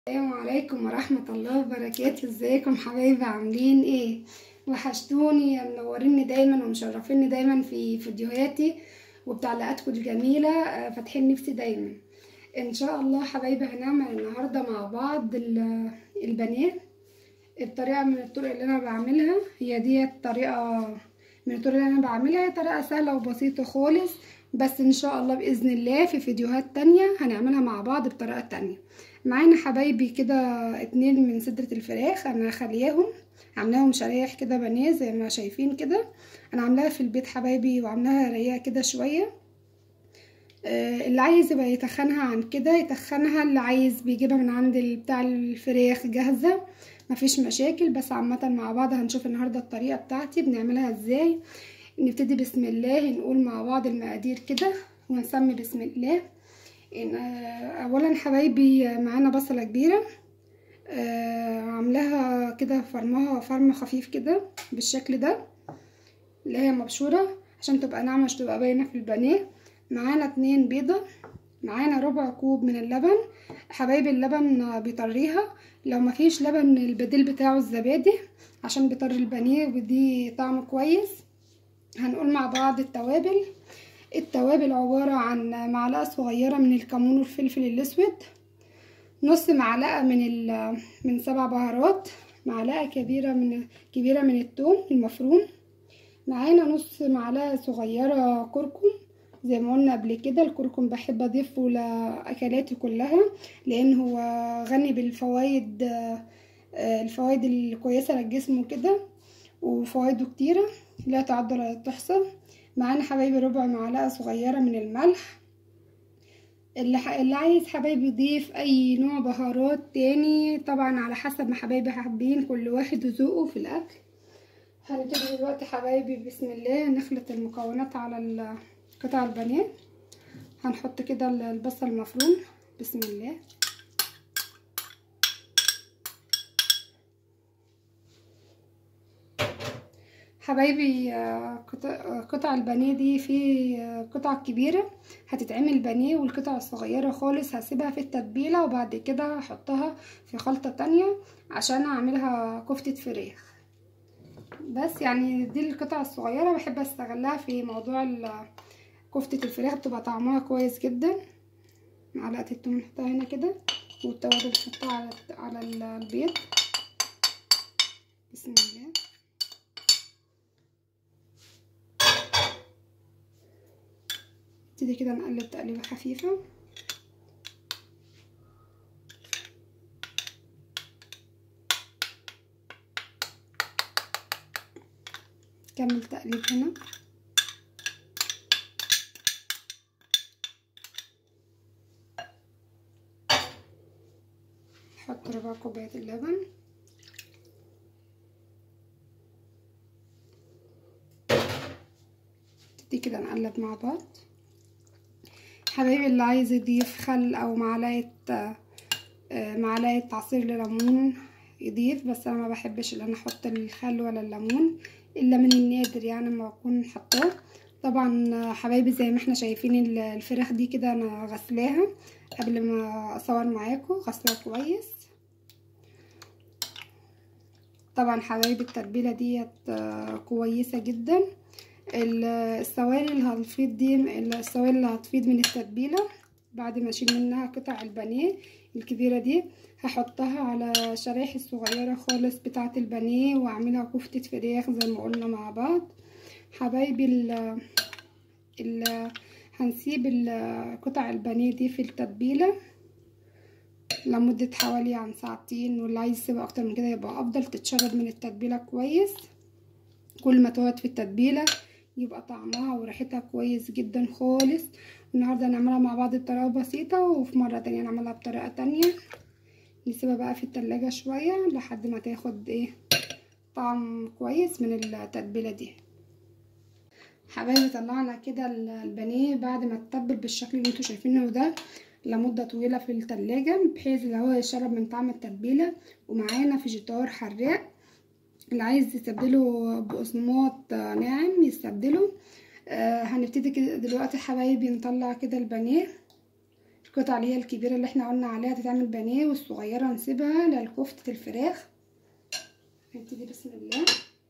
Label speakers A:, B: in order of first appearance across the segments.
A: السلام عليكم ورحمة الله وبركاته ازيكم حبايبي عاملين ايه وحشتوني منوريني دايما ومشرفيني دايما في فيديوهاتي وبتعليقاتكم الجميلة آه، فاتحين نفسي دايما ان شاء الله حبايبي هنعمل النهاردة مع بعض ال- البانيه الطريقة من الطرق اللي انا بعملها هي دي طريقة من الطرق اللي انا بعملها هي طريقة سهلة وبسيطة خالص بس ان شاء الله باذن الله في فيديوهات تانية هنعملها مع بعض بطريقة تانية معانا حبايبي كده اتنين من صدرة الفراخ انا خلياهم عاملاهم شرايح كده بانيه زي ما شايفين كده انا عاملاها في البيت حبايبي وعاملاها رقيقة كده شوية آه، اللي عايز يبقى يتخنها عن كده يتخنها اللي عايز بيجيبها من عند ال- بتاع الفراخ جاهزة مفيش مشاكل بس عامة مع بعض هنشوف النهاردة الطريقة بتاعتي بنعملها ازاي نبتدي بسم الله نقول مع بعض المقادير كده ونسمي بسم الله إن آه، اولا حبايبي معانا بصلة كبيرة آه، عاملاها كده فرمها فرم خفيف كده بالشكل ده اللي هي مبشورة عشان تبقى ناعمة مش تبقى باينة في البانيه معانا اتنين بيضة معانا ربع كوب من اللبن حبايبي اللبن بيطريها لو مفيش لبن البديل بتاعه الزبادي عشان بيطري البانيه وبيديه طعم كويس هنقول مع بعض التوابل التوابل عبارة عن معلقة صغيرة من الكمون والفلفل الأسود نص معلقة من ال من سبع بهارات معلقة كبيرة من كبيرة من الثوم المفروم معانا نص معلقة صغيرة كركم زي ما قلنا قبل كده الكركم بحب اضيفه لاكلاتي كلها لان هو غني بالفوائد آه، الفوائد الكويسة للجسم وكده وفوائده كتيرة لا تعد ولا تحصى معانا حبايبي ربع معلقة صغيرة من الملح اللي, ح... اللي عايز حبايبي يضيف اي نوع بهارات تاني طبعا على حسب ما حبايبي حابين كل واحد وذوقه في الاكل هنبتدي دلوقتي حبايبي بسم الله نخلط المكونات على ال- قطع البانيه هنحط كده ال- البصل المفروم بسم الله حبايبي آه، قطع آه، قطع البانيه دي في آه، قطع كبيرة هتتعمل بانيه والقطع الصغيرة خالص هسيبها في التتبيلة وبعد كده هحطها في خلطة تانية عشان اعملها كفتة فراخ بس يعني دي القطع الصغيرة بحب استغلها في موضوع ال- كفتة الفراخ بتبقى طعمها كويس جدا معلقة التوم نحطها هنا كده والتوابل نحطها على على ال- البيض بسم الله نبتدي كده نقلب تقليبة خفيفة كمل تقليب هنا نحط ربع كوباية اللبن نبتدي كده نقلب مع بعض حبايبي اللي عايز يضيف خل او معلقة آه، معلقة عصير ليمون يضيف بس انا ما بحبش ان انا احط الخل ولا الليمون الا من النادر يعني ما بكون حطاه طبعا آه، حبايبي زي ما احنا شايفين ال- الفراخ دي كده انا غسلاها قبل ما اصور معاكم غسلاها كويس طبعا حبايبي التتبيله ديت آه، كويسه جدا ال- السوائل اللي هتفيض دي السوائل اللي هتفيض من التتبيله بعد ما اشيل منها قطع البانيه الكبيره دي هحطها على الشرايح الصغيره خالص بتاعه البانيه واعملها كفته فراخ زي ما قلنا مع بعض حبايبي ال ال هنسيب ال- قطع البانيه دي في التتبيله لمدة حوالي عن ساعتين واللي عايز يسيبها اكتر من كده يبقى افضل تتشرب من التتبيله كويس كل ما تقعد في التتبيله يبقى طعمها وريحتها كويس جدا خالص النهارده هنعملها مع بعض بطريقه بسيطه وفي مره تانية نعملها بطريقه تانية نسيبها بقى في التلاجة شويه لحد ما تاخد ايه طعم كويس من التتبيله دي حبايبي طلعنا كده ال- البانيه بعد ما اتبل بالشكل اللي انتوا شايفينه ده لمدة طويلة في التلاجة بحيث ان هو يشرب من طعم التتبيلة ومعانا فيجيتار حراق اللي عايز يستبدله بقسماط آه، ناعم يستبدله آه هنبتدي كده دلوقتي حبايبي نطلع كده البانيه القطعة اللي هي الكبيرة اللي احنا قلنا عليها تتعمل بانيه والصغيرة نسيبها للكفتة الفراخ نبتدي بسم الله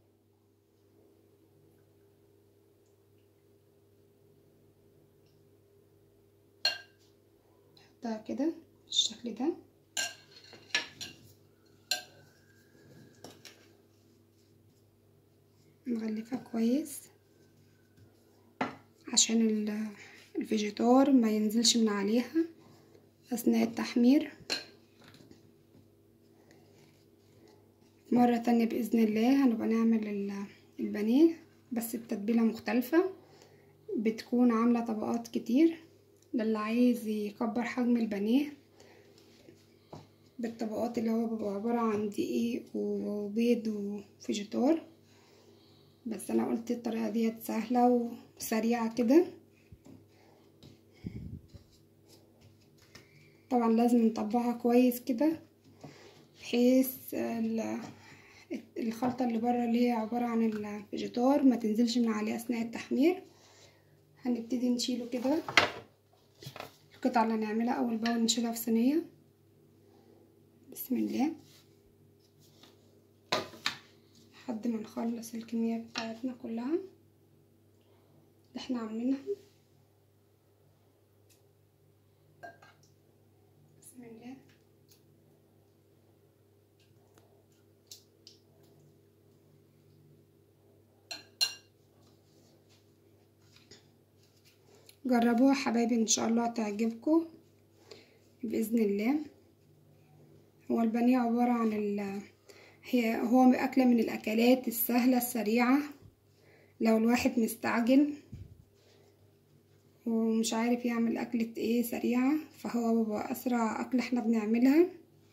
A: نحطها كده بالشكل ده نغلفها كويس عشان الفيجيتار ما ينزلش من عليها اثناء التحمير مرة تانية بإذن الله هنبقى نعمل البانيه بس بتتبيلة مختلفة بتكون عاملة طبقات كتير للي عايز يكبر حجم البانيه بالطبقات اللي هو بيبقى عبارة عن دقيق وبيض وفيجيتار بس انا قلت الطريقة ديت سهلة وسريعة كده طبعا لازم نطبقها كويس كده بحيث الخلطة اللي بره اللي هي عبارة عن الفيجيتار ما تنزلش من عليه اثناء التحمير هنبتدي نشيله كده القطعة اللي هنعملها اول باول نشيلها في صينية بسم الله لحد ما نخلص الكمية بتاعتنا كلها اللي احنا عاملينها بسم الله جربوها حبايبي ان شاء الله تعجبكم باذن الله هو البانيه عباره عن ال هي هو أكلة من الأكلات السهلة السريعة لو الواحد مستعجل ومش عارف يعمل أكلة ايه سريعة فهو بيبقى أسرع أكلة احنا بنعملها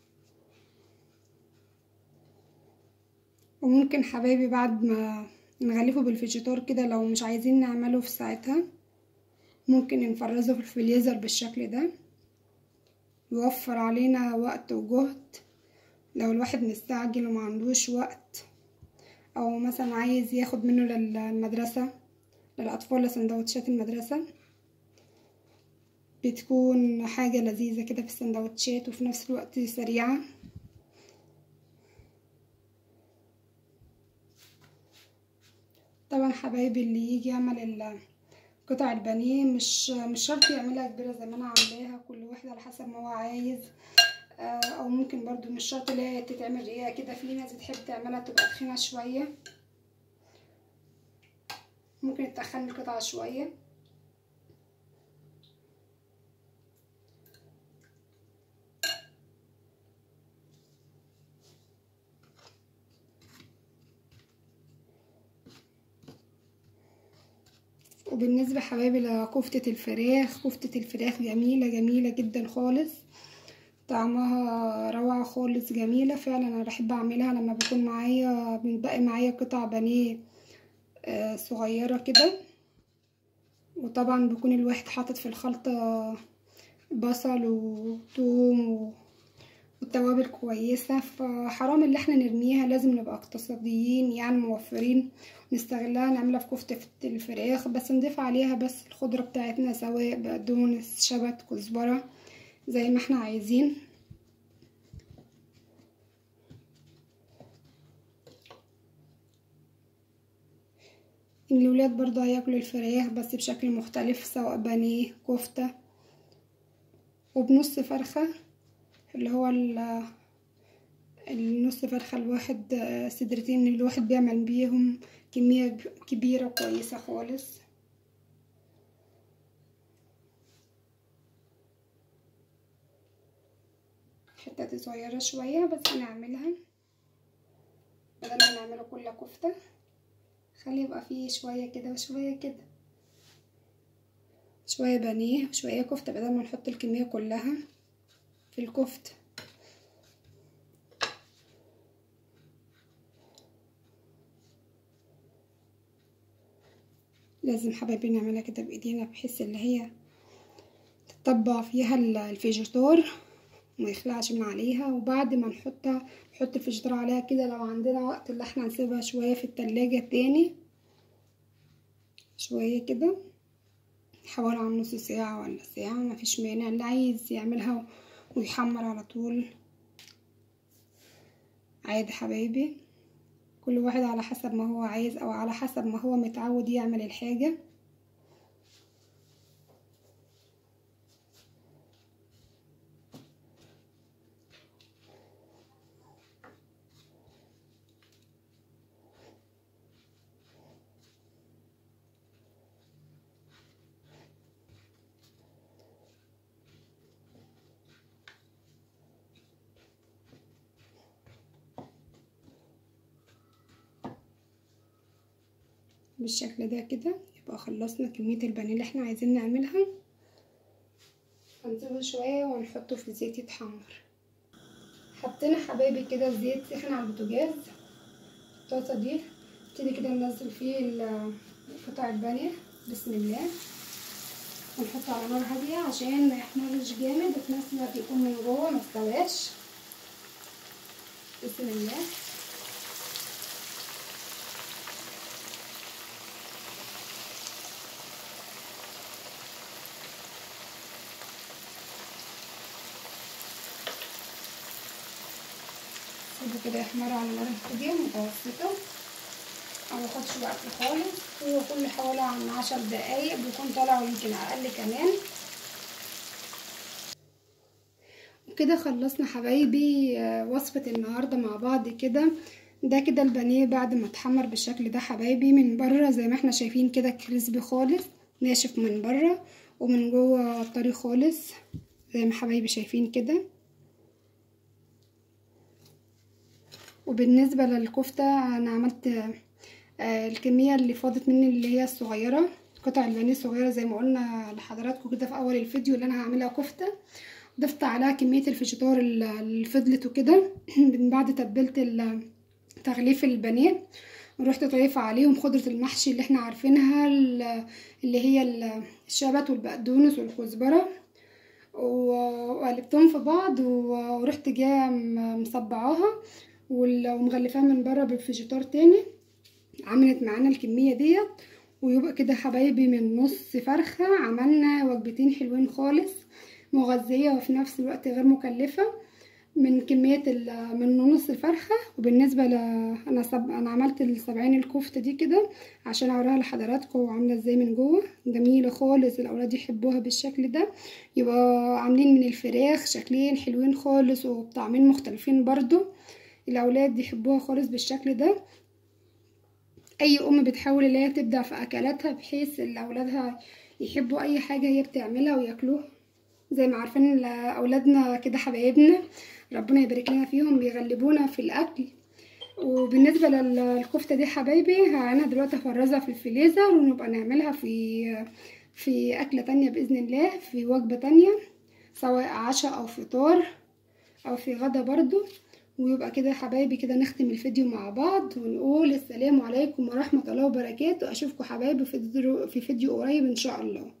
A: وممكن حبايبي بعد ما نغلفه بالفيجيتار كده لو مش عايزين نعمله في ساعتها ممكن نفرزه في الفريزر بالشكل ده يوفر علينا وقت وجهد لو الواحد مستعجل وما عندوش وقت او مثلا عايز ياخد منه للمدرسة للأطفال لسندوتشات المدرسة بتكون حاجة لذيذة كده في السندوتشات وفي نفس الوقت سريعة طبعا حبايبي اللي يجي يعمل قطع البانيه مش مش شرط يعملها كبيرة زي ما انا عاملاها كل واحد على حسب ما هو عايز او ممكن برضو مش شرط اللي هي تتعمل رقيقة كده في ناس بتحب تعملها تبقى تخينة شوية ممكن تخن القطعة شوية وبالنسبة حبايبي لكفتة الفراخ كفتة الفراخ جميلة جميلة جدا خالص طعمها روعة خالص جميلة فعلا انا بحب اعملها لما بيكون معايا بيبقى معايا قطع بانيه آه صغيرة كده وطبعا بيكون الواحد حاطط في الخلطة بصل وثوم والتوابل كويسة فحرام اللي احنا نرميها لازم نبقى اقتصاديين يعني موفرين نستغلها نعملها في كفتة الفراخ بس نضيف عليها بس الخضرة بتاعتنا سواء بقدونس شبت كزبرة زي ما احنا عايزين الولاد برضو هياكلوا الفراخ بس بشكل مختلف سواء بانيه كفتة وبنص فرخة اللي هو النص فرخة الواحد صدرتين الواحد بيعمل بيهم كمية كبيرة كويسة خالص حتة صغيرة شوية بس هنعملها بدل ما نعمله كلها كفتة خلي يبقى فيه شوية كده وشوية كده شوية بانيه وشوية كفتة بدل ما نحط الكمية كلها في الكفتة لازم حبايبي نعملها كده بايدينا بحيث اللي هي تطبع فيها الفيجيتار ما يخلعش من عليها وبعد ما نحطها نحط الفيجيتار عليها كده لو عندنا وقت اللي احنا نسيبها شوية في التلاجة تاني شوية كده حوالي عن نص ساعة ولا ساعة مفيش مانع اللي عايز يعملها ويحمر على طول عادي حبايبي كل واحد على حسب ما هو عايز او على حسب ما هو متعود يعمل الحاجة بالشكل ده كده يبقى خلصنا كمية البانيه اللي احنا عايزين نعملها هنسيبه شوية ونحطه في الزيت يتحمر حطينا حبايبي كده زيت سخن على البوتاجاز الطاسة دي نبتدي كده ننزل فيه قطع البانيه بسم الله ونحطه على نار هادية عشان ما يحمرش جامد وفي نفس الوقت يكون من جوه مستواش بسم الله سيبه كده يحمر على نار هادية متوسطة مياخدش وقت خالص هو كل حوالي عن عشر دقايق بيكون طالع ويمكن اقل كمان وكده خلصنا حبايبي وصفة النهاردة مع بعض كده ده كده البانيه بعد ما اتحمر بالشكل ده حبايبي من بره زي ما احنا شايفين كده كريسبي خالص ناشف من بره ومن جوه طري خالص زي ما حبايبي شايفين كده وبالنسبة للكفتة انا عملت الكمية اللي فاضت مني اللي هي الصغيرة قطع البانيه الصغيرة زي ما قلنا لحضراتكم كده في اول الفيديو اللي انا هعملها كفتة ضفت عليها كمية الفيجيتار اللي فضلت وكده من بعد تتبيلة تغليف البانيه ورحت ضايفة عليهم خضرة المحشي اللي احنا عارفينها اللي هي الشبت والبقدونس والكزبرة وقلبتهم في بعض ورحت جايه مصبعاها ومغلفاها من بره بالفيجيتار تاني عملت معانا الكمية ديت ويبقى كده حبايبي من نص فرخة عملنا وجبتين حلوين خالص مغذية وفي نفس الوقت غير مكلفة من كمية من نص الفرخة وبالنسبة ل انا سب... انا عملت السبعين الكفتة دي كده عشان اوريها لحضراتكم عاملة ازاي من جوه جميلة خالص الاولاد يحبوها بالشكل ده يبقى عاملين من الفراخ شكلين حلوين خالص وبطعمين مختلفين برضو الاولاد يحبوها خالص بالشكل ده اي ام بتحاول ان هي تبدع في اكلاتها بحيث ان اولادها يحبوا اي حاجه هي بتعملها وياكلوها زي ما عارفين اولادنا كده حبايبنا ربنا يبارك لنا فيهم بيغلبونا في الاكل وبالنسبه للكفته دي حبايبي انا دلوقتي هفرزها في الفريزر ونبقى نعملها في في اكله تانية باذن الله في وجبه تانية سواء عشاء او فطار او في غدا برضو ويبقى كده حبايبي كده نختم الفيديو مع بعض ونقول السلام عليكم ورحمة الله وبركاته اشوفكم حبايبي في فيديو قريب ان شاء الله